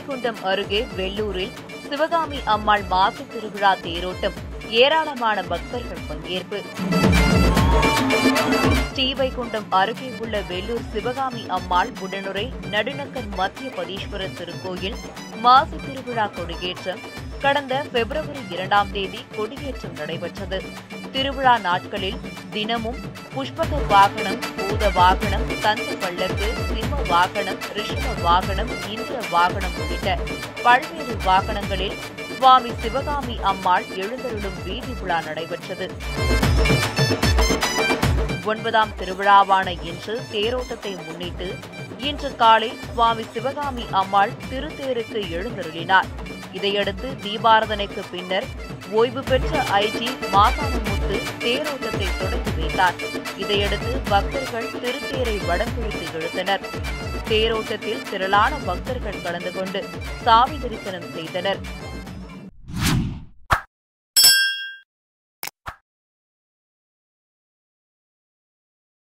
ஸ்ரீவைகுண்டம் அருகே வெள்ளூரில் சிவகாமி அம்மாள் மாசி திருவிழா தேரோட்டம் ஏராளமான பக்தர்கள் பங்கேற்பு ஸ்ரீவைகுண்டம் அருகே உள்ள வெள்ளூர் சிவகாமி அம்மாள் உடனுரை நடுநக்கன் மத்திய பதீஸ்வரர் திருக்கோயில் மாசி திருவிழா கொடியேற்றம் கடந்த பிப்ரவரி இரண்டாம் தேதி கொடியேற்றம் நடைபெற்றது திருவிழா நாட்களில் தினமும் புஷ்பக வாகனம் பூத வாகனம் தந்த பல்லக்கு சிம்ம வாகனம் ரிஷப வாகனம் இந்திர வாகனம் உள்ளிட்ட பல்வேறு வாகனங்களில் சுவாமி சிவகாமி அம்மாள் எழுந்தருளும் வீதி உலா நடைபெற்றது ஒன்பதாம் திருவிழாவான இன்று தேரோட்டத்தை முன்னிட்டு இன்று காலை சுவாமி சிவகாமி அம்மாள் திருத்தேருக்கு எழுந்தருளினார் இதையடுத்து தீபாரதனைக்கு பின்னர் ஓய்வு பெற்ற ஐஜி மாசானமுத்து தேரோட்டத்தை தொடங்கி வைத்தார் இதையடுத்து பக்தர்கள் திருத்தேரை வடம்பிடித்து இழுத்தனர் தேரோட்டத்தில் திரளான பக்தர்கள் கலந்து கொண்டு சாமி தரிசனம் செய்தனர்